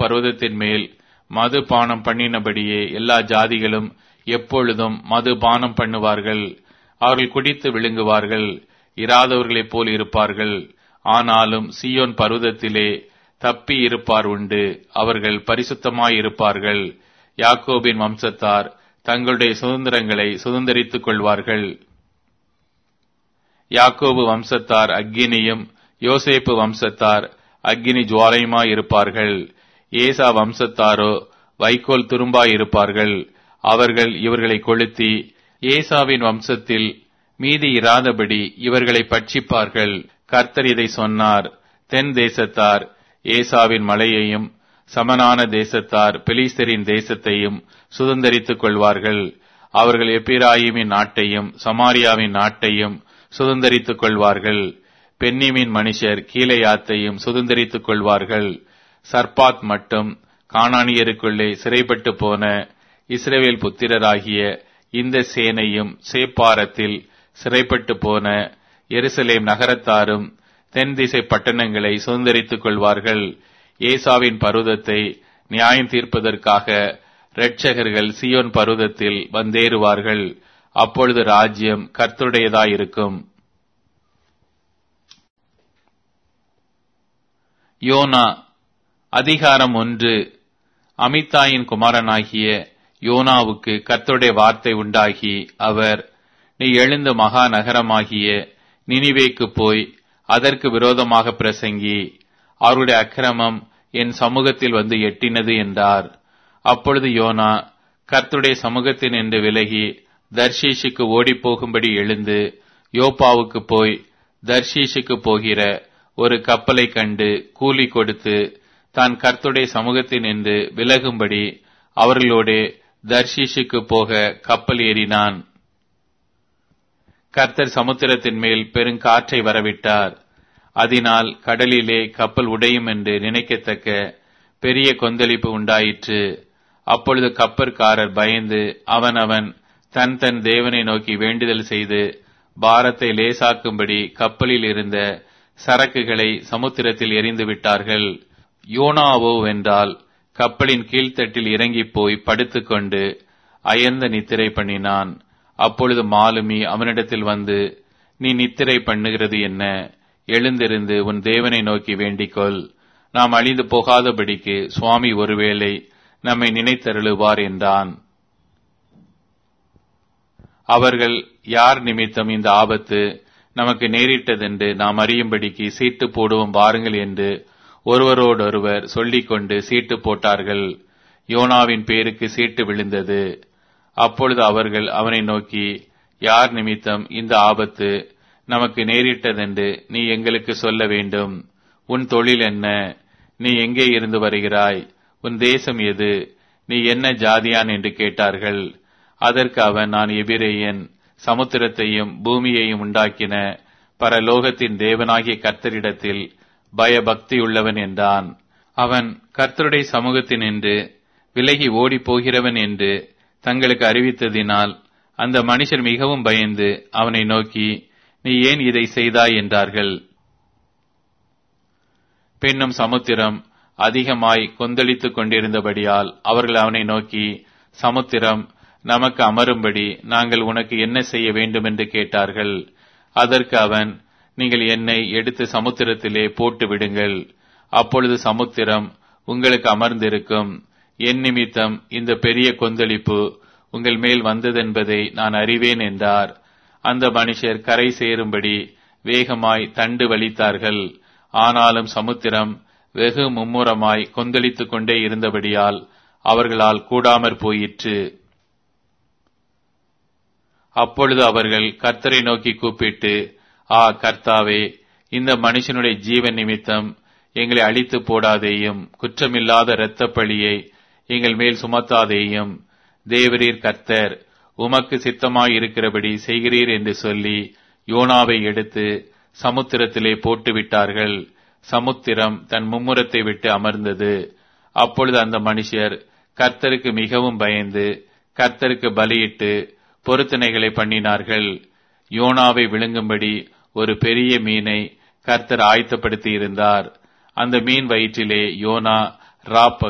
பர்வதத்தின் மேல் மது பானம் பண்ணினபடியே எல்லா ஜாதிகளும் எப்பொழுதும் மது பானம் பண்ணுவார்கள் அவர்கள் குடித்து விழுங்குவார்கள் இராதவர்களைப் போல் இருப்பார்கள் ஆனாலும் சியோன் பர்வதத்திலே தப்பி இருப்பார் உண்டு அவர்கள் பரிசுத்தமாயிருப்பார்கள் யாக்கோபின் வம்சத்தார் தங்களுடைய சுதந்திரங்களை சுதந்திரித்துக் கொள்வார்கள் யாக்கோபு வம்சத்தார் அக்கினியும் யோசேப்பு வம்சத்தார் அக்கினி ஜுவாலையுமாயிருப்பார்கள் ஏசா வம்சத்தாரோ வைக்கோல் துரும்பாயிருப்பார்கள் அவர்கள் இவர்களை கொளுத்தி ஏசாவின் வம்சத்தில் மீதி இராதபடி இவர்களை பட்சிப்பார்கள் கர்த்தர் இதை சொன்னார் தென் தேசத்தார் ஏசாவின் மலையையும் சமனான தேசத்தார் பெலிஸ்தரின் தேசத்தையும் சுதந்திரித்துக் கொள்வார்கள் அவர்கள் எப்பிராயிமின் நாட்டையும் சமாரியாவின் நாட்டையும் சுதந்திரித்துக் கொள்வார்கள் பென்னிமின் மனுஷர் கீழையாத்தையும் சுதந்திரித்துக் கொள்வார்கள் சர்பாத் மட்டும் காணானியருக்குள்ளே சிறைப்பட்டு போன இஸ்ரேவேல் புத்திரராகிய இந்த சேனையும் சேப்பாரத்தில் சிறைப்பட்டு போன எருசலேம் நகரத்தாரும் தென் திசை பட்டணங்களை சுதந்திரித்துக் கொள்வார்கள் ஏசாவின் பருவத்தை நியாயம் தீர்ப்பதற்காக இரட்சகர்கள் சியோன் பருவத்தில் வந்தேறுவார்கள் அப்பொழுது ராஜ்யம் கர்த்தருடையதாயிருக்கும் யோனா அதிகாரம் ஒன்று அமித்தாயின் குமாரனாகிய யோனாவுக்கு கர்த்தருடைய வார்த்தை உண்டாகி அவர் நீ எழுந்த மகா நகரமாகிய நினிவேக்கு போய் அதற்கு விரோதமாக பிரசங்கி அவருடைய அக்கிரமம் என் சமூகத்தில் வந்து எட்டினது என்றார் அப்பொழுது யோனா கர்த்தருடைய சமூகத்தின் என்று விலகி தர்ஷீஷுக்கு ஓடிப்போகும்படி எழுந்து யோப்பாவுக்கு போய் தர்ஷீஷுக்கு போகிற ஒரு கப்பலை கண்டு கூலி கொடுத்து தான் கர்த்துடைய சமூகத்தின் என்று விலகும்படி அவர்களோடே தர்ஷீஷுக்கு போக கப்பல் ஏறினான் கர்த்தர் சமுத்திரத்தின் மேல் பெருங்காற்றை வரவிட்டார் அதனால் கடலிலே கப்பல் உடையும் என்று நினைக்கத்தக்க பெரிய கொந்தளிப்பு உண்டாயிற்று அப்பொழுது கப்பற்காரர் பயந்து அவனவன் தன் தன் தேவனை நோக்கி வேண்டுதல் செய்து பாரத்தை லேசாக்கும்படி கப்பலில் இருந்த சரக்குகளை சமுத்திரத்தில் எரிந்து விட்டார்கள் யோனாவோ வென்றால் கப்பலின் கீழ்த்தட்டில் இறங்கி போய் படுத்துக்கொண்டு அயர்ந்த நித்திரை பண்ணினான் அப்பொழுது மாலுமி அவனிடத்தில் வந்து நீ நித்திரை பண்ணுகிறது என்ன எழுந்திருந்து உன் தேவனை நோக்கி வேண்டிக்கொள் நாம் அழிந்து போகாதபடிக்கு சுவாமி ஒருவேளை நம்மை நினைத்தருளுவார் என்றான் அவர்கள் யார் நிமித்தம் இந்த ஆபத்து நமக்கு நேரிட்டதென்று நாம் அறியும்படிக்கு சீட்டு போடுவோம் வாருங்கள் என்று ஒருவரோடொருவர் சொல்லிக்கொண்டு சீட்டு போட்டார்கள் யோனாவின் பேருக்கு சீட்டு விழுந்தது அப்பொழுது அவர்கள் அவனை நோக்கி யார் நிமித்தம் இந்த ஆபத்து நமக்கு நேரிட்டதென்று நீ எங்களுக்கு சொல்ல வேண்டும் உன் தொழில் என்ன நீ எங்கே இருந்து வருகிறாய் உன் தேசம் எது நீ என்ன ஜாதியான் என்று கேட்டார்கள் அதற்கு அவன் நான் எபிரேயன் சமுத்திரத்தையும் பூமியையும் உண்டாக்கின பரலோகத்தின் தேவனாகிய கர்த்தரிடத்தில் பயபக்தி உள்ளவன் என்றான் அவன் கர்த்தருடைய சமூகத்தின் என்று விலகி ஓடிப் போகிறவன் என்று தங்களுக்கு அறிவித்ததினால் அந்த மனுஷர் மிகவும் பயந்து அவனை நோக்கி நீ ஏன் இதை செய்தாய் என்றார்கள் பின்னும் சமுத்திரம் அதிகமாய் கொந்தளித்துக் கொண்டிருந்தபடியால் அவர்கள் அவனை நோக்கி சமுத்திரம் நமக்கு அமரும்படி நாங்கள் உனக்கு என்ன செய்ய வேண்டும் என்று கேட்டார்கள் அதற்கு அவன் நீங்கள் என்னை எடுத்து சமுத்திரத்திலே போட்டு விடுங்கள் அப்பொழுது சமுத்திரம் உங்களுக்கு அமர்ந்திருக்கும் என் நிமித்தம் இந்த பெரிய கொந்தளிப்பு உங்கள் மேல் வந்ததென்பதை நான் அறிவேன் என்றார் அந்த மனுஷர் கரை சேரும்படி வேகமாய் தண்டு வலித்தார்கள் ஆனாலும் சமுத்திரம் வெகு மும்முரமாய் கொந்தளித்துக் கொண்டே இருந்தபடியால் அவர்களால் கூடாமற் போயிற்று அப்பொழுது அவர்கள் கர்த்தரை நோக்கி கூப்பிட்டு ஆ கர்த்தாவே இந்த மனுஷனுடைய ஜீவன் நிமித்தம் எங்களை அழித்து போடாதேயும் குற்றமில்லாத இரத்தப் பழியை எங்கள் மேல் சுமத்தாதேயும் தேவரீர் கர்த்தர் உமக்கு சித்தமாய் இருக்கிறபடி செய்கிறீர் என்று சொல்லி யோனாவை எடுத்து சமுத்திரத்திலே போட்டு விட்டார்கள் சமுத்திரம் தன் மும்முரத்தை விட்டு அமர்ந்தது அப்பொழுது அந்த மனுஷர் கர்த்தருக்கு மிகவும் பயந்து கர்த்தருக்கு பலியிட்டு பொருத்தனைகளை பண்ணினார்கள் யோனாவை விழுங்கும்படி ஒரு பெரிய மீனை கர்த்தர் ஆயத்தப்படுத்தி இருந்தார் அந்த மீன் வயிற்றிலே யோனா ராப்பகல்